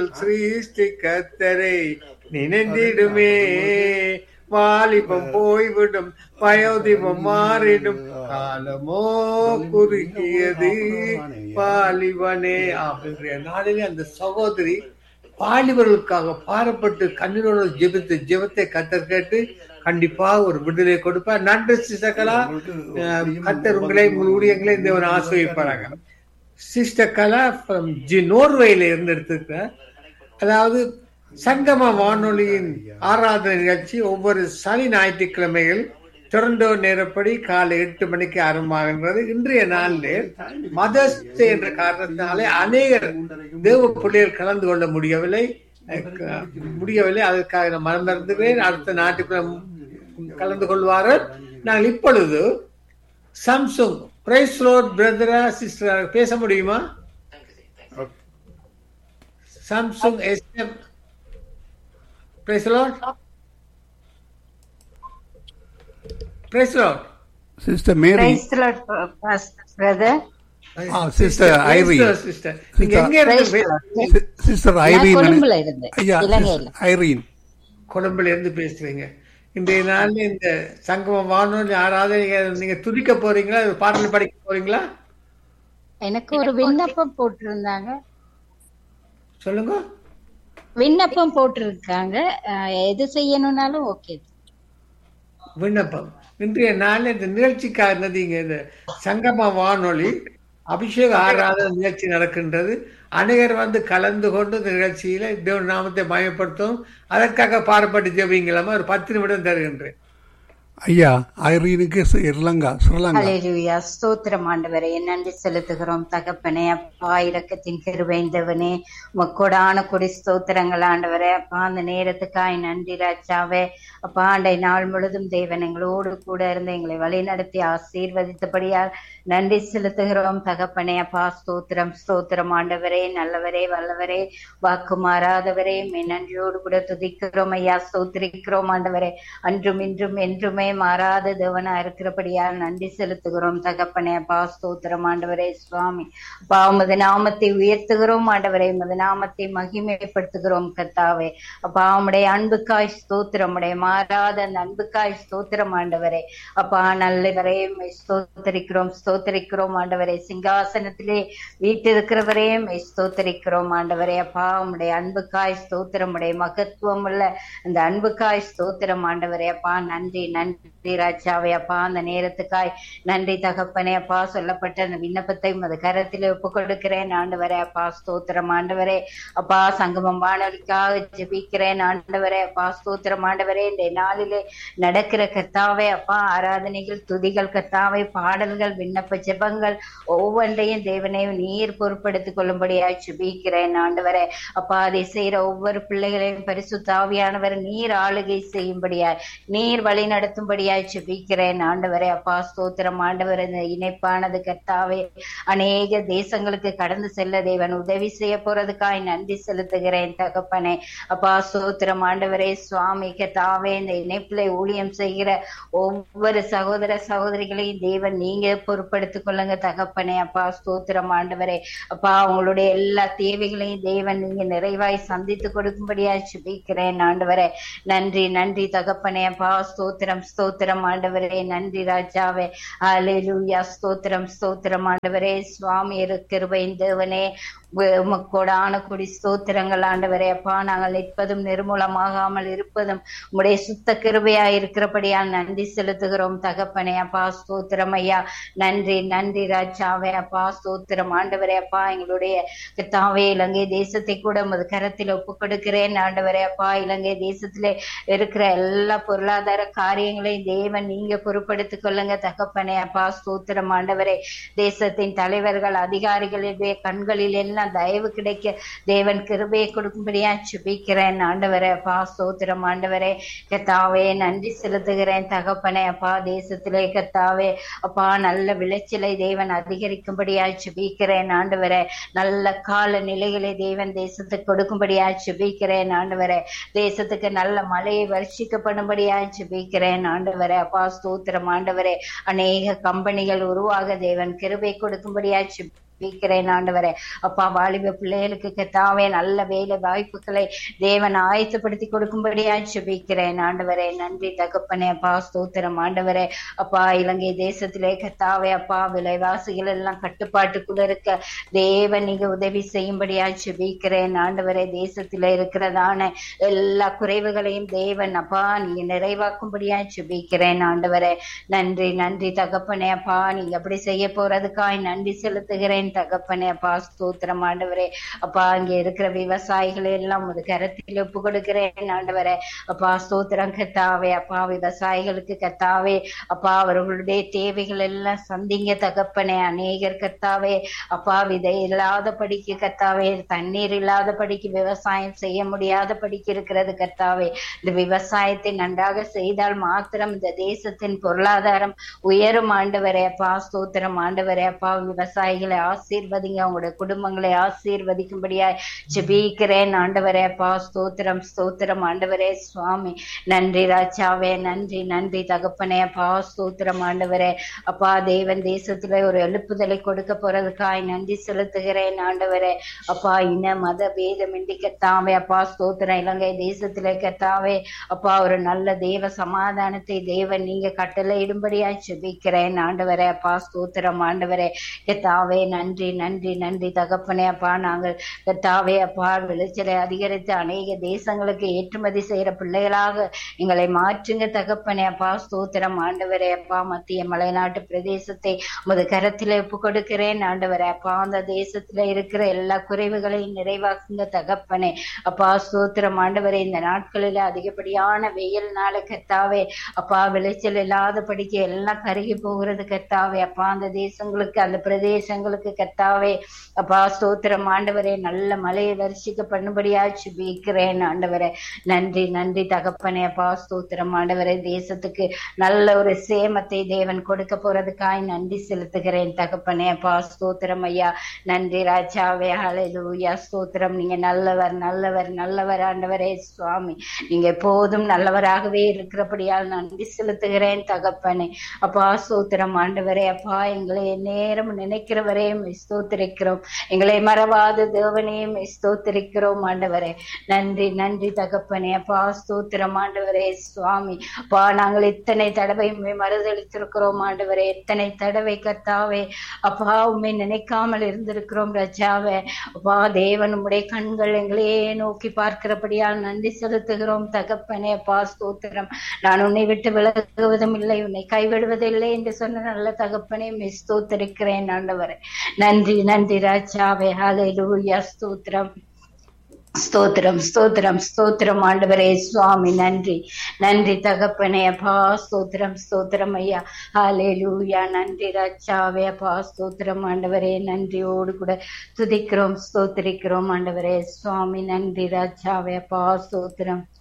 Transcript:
சிருஷ்டி கத்தரை நினைந்திடுமே வாலிபம் போய்விடும் வயோதிபம் மாறிடும் காலமோ குறுகியது வாலிபனே அப்படின்ற நாளிலே அந்த சகோதரி வாலிபர்களுக்காக பாரப்பட்டு கண்ணீரோட ஜெபித்து ஜெபத்தை கத்தர் கேட்டு கண்டிப்பாக ஒரு விடுதலை கொடுப்பார் நன்றி சிசகலா கத்தர் உங்களை உங்கள் ஊழியங்களை இந்த ஒரு ஆசிரியப்பாங்க சிஸ்டர் கலா ஃப்ரம் ஜி நோர்வேல இருந்து எடுத்திருக்கிறேன் அதாவது சங்கம வானொலியின் ஆராதனை நிகழ்ச்சி ஒவ்வொரு சனி ஞாயிற்றுக்கிழமைகள் டொரண்டோ நேரப்படி காலை எட்டு மணிக்கு ஆரம்பமாகின்றது இன்றைய நாளிலே மதர்ஸ் டே என்ற காரணத்தினாலே அநேகர் தேவ பிள்ளைகள் கலந்து கொள்ள முடியவில்லை அஹ், முடியவில்லை அதற்காக நான் மனம் மறந்துகிறேன் அடுத்த நாட்டுக்குள்ள கலந்து கொள்வார்கள் நாங்கள் இப்பொழுது சாம்சங் பிரைஸ் ரோட் பிரதரா சிஸ்டர் பேச முடியுமா Samsung SM praise lord praise lord sister Mary Praise the Lord, Pastor brother. Ah, sister Irene. Sister நீங்க எங்க Praise இருந்து the Lord. சிஸ்டர் நான் ஐரீன் கொழும்புல இருந்தேன் ஐயா இலங்கையில ஐரீன் கொழும்புல இருந்து பேசுறீங்க இன்றைய நாள்ல இந்த சங்கம வானொலி ஆராதனை நீங்க துதிக்க போறீங்களா பாடல் படிக்க போறீங்களா எனக்கு ஒரு விண்ணப்பம் போட்டிருந்தாங்க சொல்லுங்க விண்ணப்பம் போட்டிருக்காங்க அஹ், எது செய்யணும்னாலும் ஓகே விண்ணப்பம் இன்றைய நாளில் இந்த நிகழ்ச்சிக்காக நீங்க இந்த சங்கம வானொலி அபிஷேக ஆராதனை நிகழ்ச்சி நடக்கின்றது அநேகர் வந்து கலந்து கொண்டு இந்த நிகழ்ச்சியில தேவ நாமத்தை மயப்படுத்தும் அதற்காக பாடுபட்டு ஜெபிங்களாமா ஒரு பத்து நிமிடம் தருகின்றேன் ஐயா ஐரீனுக்கு ஸ்ரீலங்கா ஸ்ரீலங்கா ஹalleluya ஸ்தோத்திரம் ஆண்டவரே நன்றி செலுத்துகிறோம் தகப்பனே அப்பா இரக்கத்தின் கிருபைந்தவனே உமக்கோடான கொடி ஸ்தோத்திரங்கள் ஆண்டவரே அப்பா அந்த நேரத்துக்காய் நன்றி ராஜாவே அப்பா ஆண்டை நாள் முழுதும் தேவன் எங்களோடு கூட இருந்து எங்களை வழிநடத்தி ஆசீர்வதித்தபடியால் நன்றி செலுத்துகிறோம் தகப்பனே அப்பா ஸ்தோத்திரம் ஸ்தோத்திரம் ஆண்டவரே நல்லவரே வல்லவரே வாக்கு மாறாதவரே மெய் நன்றியோடு கூட துதிக்கிறோம் ஐயா ஸ்தோத்திரிக்கிறோம் ஆண்டவரே அன்றும் இன்றும் என்றுமே மாறாத தேவனா இருக்கிறபடியால் நன்றி செலுத்துகிறோம் தகப்பனே அப்பா ஸ்தோத்திரம் ஆண்டவரே சுவாமி அப்பா உமது நாமத்தை உயர்த்துகிறோம் ஆண்டவரே உமது நாமத்தை மகிமைப்படுத்துகிறோம் கர்த்தாவே அப்பா உம்முடைய அன்புக்காய் ஸ்தோத்திரம் உடைய மாறாத அந்த அன்புக்காய் ஸ்தோத்திரம் ஆண்டவரே அப்பா நல்லவரே உம்மை ஸ்தோத்தரிக்கிறோம் ஸ்தோத்தரிக்கிறோம் ஆண்டவரே சிங்காசனத்திலே வீட்டிருக்கிறவரே உம்மை ஸ்தோத்தரிக்கிறோம் ஆண்டவரே அப்பா உம்முடைய அன்புக்காய் ஸ்தோத்திரம் உடைய மகத்துவம் உள்ள அந்த அன்புக்காய் ஸ்தோத்திரம் ஆண்டவரே அப்பா நன்றி நன்றி ராஜாவே அப்பா அந்த நேரத்துக்காய் நன்றி தகப்பனே அப்பா சொல்லப்பட்ட அந்த விண்ணப்பத்தை உமது கரத்திலே ஒப்பு கொடுக்கிறேன் ஆண்டவரே அப்பா ஸ்தோத்திரம் ஆண்டவரே அப்பா சங்கமம் வானொலிக்காக ஜெபிக்கிறேன் ஆண்டவரே அப்பா ஸ்தோத்திரம் ஆண்டவரே இந்த நாளிலே நடக்கிற கர்த்தாவே அப்பா ஆராதனைகள் துதிகள் கர்த்தாவே பாடல்கள் விண்ணப்ப ஜெபங்கள் ஒவ்வொன்றையும் தேவனை நீர் பொறுப்படுத்திக் கொள்ளும்படியாய் ஜெபிக்கிறேன் ஆண்டவரே அப்பா அதை செய்யற ஒவ்வொரு பிள்ளைகளையும் பரிசுத்தாவியானவர் நீர் ஆளுகை செய்யும்படியாய் நீர் வழி நடத்தும்படியாய் ஜெபிக்கிறேன் ஆண்டவரே அப்பா ஸ்தோத்திரம் ஆண்டவர் இந்த இணைப்பானது கர்த்தாவே அநேக தேசங்களுக்கு கடந்து செல்ல தேவன் உதவி செய்ய போறதுக்காய் நன்றி செலுத்துகிறேன் தகப்பனே அப்பா ஸ்தோத்திரம் ஆண்டவரே சுவாமி கர்த்தாவே இந்த இணைப்புல ஊழியம் செய்கிற ஒவ்வொரு சகோதர சகோதரிகளையும் தேவன் நீங்க பொறுப்படுத்திக் கொள்ளுங்க தகப்பனே அப்பா ஸ்தோத்திரம் ஆண்டவரே அப்பா உங்களுடைய எல்லா தேவைகளையும் தேவன் நீங்க நிறைவாய் சந்தித்து கொடுக்கும்படியா சுபிக்கிறேன் ஆண்டவரே நன்றி நன்றி தகப்பனே அப்பா ஸ்தோத்திரம் ஸ்தோத்திரம் ஆண்டவரே நன்றி ராஜாவே ஹalleluya ஸ்தோத்திரம் ஸ்தோத்திரம் ஆண்டவரே சுவாமி கிருபையின் தேவனே உமக்கோடான கொடி ஸ்தோத்திரங்கள் ஆண்டவரே அப்பா நாங்கள் நிற்பதும் நிர்மூலமாகாமல் இருப்பதும் உம்முடைய சுத்த கிருபையா இருக்கிறபடியால் நன்றி செலுத்துகிறோம் தகப்பனே அப்பா ஸ்தோத்திரம் ஐயா நன்றி நன்றி ராஜாவே அப்பா ஸ்தோத்திரம் ஆண்டவரே அப்பா எங்களுடைய தாவே இலங்கை தேசத்தை கூட உமது கரத்தில் ஒப்பு கொடுக்கிறேன் ஆண்டவரே அப்பா இலங்கை தேசத்திலே இருக்கிற எல்லா பொருளாதார காரியங்களையும் தேவன் நீங்க பொறுப்படுத்திக் கொள்ளுங்க தகப்பனே அப்பா ஸ்தோத்திரம் ஆண்டவரே தேசத்தின் தலைவர்கள் அதிகாரிகளுடைய கண்களில் எல்லாம் தயவு கிடைக்க தேவன் கிருபையை கொடுக்கும்படியா சுபிக்கிறேன் ஆண்டவரே அப்பா ஸ்தோத்திரம் ஆண்டவரே கத்தாவே நன்றி செலுத்துகிறேன் தகப்பனே அப்பா தேசத்திலே கத்தாவே அப்பா நல்ல விளைச்சலை தேவன் அதிகரிக்கும்படியா சுபிக்கிறேன் ஆண்டவரே நல்ல கால நிலைகளை தேவன் தேசத்துக்கு கொடுக்கும்படியா சுபிக்கிறேன் ஆண்டவரே தேசத்துக்கு நல்ல மழையை வருஷிக்கப்படும்படியா சுபிக்கிறேன் ஆண்டவரே அப்பா ஸ்தோத்திரம் ஆண்டவரே அநேக கம்பெனிகள் உருவாக தேவன் கிருபை கொடுக்கும்படியா ஜெபிக்கிறேன் ஆண்டவரே அப்பா வாலிப பிள்ளைகளுக்கு கத்தாவே நல்ல வேலை வாய்ப்புகளை தேவன் ஆயத்தப்படுத்தி கொடுக்கும்படியா ஜெபிக்கிறேன் ஆண்டவரே நன்றி தகப்பனே அப்பா ஸ்தோத்திரம் ஆண்டவரே அப்பா இலங்கை தேசத்திலே கத்தாவே அப்பா விலைவாசிகள் எல்லாம் கட்டுப்பாட்டுக்குள்ள இருக்க தேவன் நீங்க உதவி செய்யும்படியா ஜெபிக்கிறேன் ஆண்டவரே தேசத்திலே இருக்கிறதான எல்லா குறைவுகளையும் தேவன் அப்பா நீங்க நிறைவாக்கும்படியா ஜெபிக்கிறேன் ஆண்டவரே நன்றி நன்றி தகப்பனே அப்பா நீங்க அப்படி செய்ய போறதுக்காய் நன்றி செலுத்துகிறேன் தகப்பனே அப்பா ஸ்தோத்திரம் ஆண்டவரே அப்பா அங்க இருக்கிற விவசாயிகள் எல்லாம் ஒரு கரத்தில் ஒப்பு கொடுக்கிறேன் ஆண்டவரே அப்பா ஸ்தோத்திரம் கத்தாவே அப்பா விவசாயிகளுக்கு கத்தாவே அப்பா அவர்களுடைய தேவைகள் எல்லாம் சந்திங்க தகப்பனே அநேகர் கத்தாவே அப்பா விதை இல்லாத படிக்கு கத்தாவே தண்ணீர் இல்லாத படிக்கு விவசாயம் செய்ய முடியாத படிக்கு இருக்கிறது கத்தாவே இந்த விவசாயத்தை நன்றாக செய்தால் மாத்திரம் இந்த தேசத்தின் பொருளாதாரம் உயரும் ஆண்டவரே அப்பா ஸ்தோத்திரம் ஆண்டவரே அப்பா விவசாயிகளை ஆசீர்வதிங்க அவங்களுடைய குடும்பங்களை ஆசீர்வதிக்கும்படியாய் ஜெபிக்கிறேன் ஆண்டவரே அப்பா ஸ்தோத்திரம் ஸ்தோத்திரம் ஆண்டவரே சுவாமி நன்றி ராஜாவே நன்றி நன்றி தகப்பனே அப்பா ஸ்தோத்திரம் ஆண்டவரே அப்பா தேவன் தேசத்துல ஒரு எழுப்புதலை கொடுக்க போறதுக்காய் நன்றி செலுத்துகிறேன் ஆண்டவரே அப்பா இன மத பேதமின்றி கத்தாவே அப்பா ஸ்தோத்திரம் இலங்கை தேசத்திலே கத்தாவே அப்பா ஒரு நல்ல தேவ சமாதானத்தை தேவன் நீங்க கட்டளையிடும்படியாய் ஜெபிக்கிறேன் ஆண்டவரே அப்பா ஸ்தோத்திரம் ஆண்டவரே கத்தாவே நன்றி நன்றி நன்றி தகப்பனே அப்பா நாங்கள் கத்தாவே அப்பா விளைச்சலை அதிகரித்து அநேக தேசங்களுக்கு ஏற்றுமதி செய்யற பிள்ளைகளாக எங்களை மாற்றுங்க தகப்பனே அப்பா ஸ்தோத்திரம் ஆண்டவரே அப்பா மத்திய மலைநாட்டு பிரதேசத்தை உமது கரத்திலே ஒப்பு கொடுக்கிறேன் ஆண்டவரே அப்பா அந்த தேசத்துல இருக்கிற எல்லா குறைவுகளையும் நிறைவாக்குங்க தகப்பனே அப்பா ஸ்தோத்திரம் ஆண்டவரே இந்த நாட்களில அதிகப்படியான வெயில்னால கத்தாவே அப்பா விளைச்சல் இல்லாத படிக்க எல்லாம் கருகி போகிறது கத்தாவே அப்பா அந்த தேசங்களுக்கு அந்த பிரதேசங்களுக்கு கத்தாவே அப்பா ஸ்தோத்திரம் ஆண்டவரே நல்ல மழையை வரிசிக்க பண்ணும்படியா சுபிக்கிறேன் ஆண்டவரே நன்றி நன்றி தகப்பனே அப்பா ஸ்தோத்திரம் ஆண்டவரே தேசத்துக்கு நல்ல ஒரு சேமத்தை தேவன் கொடுக்க போறதுக்காய் நன்றி செலுத்துகிறேன் தகப்பனே அப்பா ஸ்தோத்திரம் ஐயா நன்றி ராஜாவே ஹalleluya ஸ்தோத்திரம் நீங்க நல்லவர் நல்லவர் நல்லவர் ஆண்டவரே சுவாமி நீங்க எப்போதும் நல்லவராகவே இருக்கிறபடியால் நன்றி செலுத்துகிறேன் தகப்பனே அப்பா ஸ்தோத்திரம் ஆண்டவரே அப்பா எங்களை நேரம் நினைக்கிறவரே உம்மை ஸ்தோத்திரிக்கிறோம் எங்களை மறவாத தேவனே உம்மை ஸ்தோத்திரிக்கிறோம் ஆண்டவரே நன்றி நன்றி தகப்பனே அப்பா ஸ்தோத்திரம் ஆண்டவரே சுவாமி அப்பா நாங்கள் இத்தனை தடவை உண்மை மறுதளித்திருக்கிறோம் ஆண்டவரே எத்தனை தடவை கர்த்தாவே அப்பா உண்மை நினைக்காமல் இருந்திருக்கிறோம் ரஜாவே அப்பா தேவன் உம்முடைய கண்கள் எங்களையே நோக்கி பார்க்கிறபடியால் நன்றி செலுத்துகிறோம் தகப்பனே அப்பா ஸ்தோத்திரம் நான் உன்னை விட்டு விலகுவதும் இல்லை உன்னை கைவிடுவதில்லை என்று சொன்ன நல்ல தகப்பனே உம்மை ஸ்தோத்திரிக்கிறேன் ஆண்டவரே நன்றி நன்றி ராஜாவே ஹalleluya ஸ்தோத்திரம் ஸ்தோத்திரம் ஸ்தோத்திரம் ஸ்தோத்திரம் ஆண்டவரே சுவாமி நன்றி நன்றி தகப்பனே அப்பா ஸ்தோத்திரம் ஸ்தோத்திரம் ஐயா ஹalleluya நன்றி ராஜாவே அப்பா ஸ்தோத்திரம் ஆண்டவரே நன்றியோடு கூட துதிக்கிறோம் ஸ்தோத்திரிக்கிறோம் ஆண்டவரே சுவாமி நன்றி ராஜாவே அப்பா ஸ்தோத்திரம்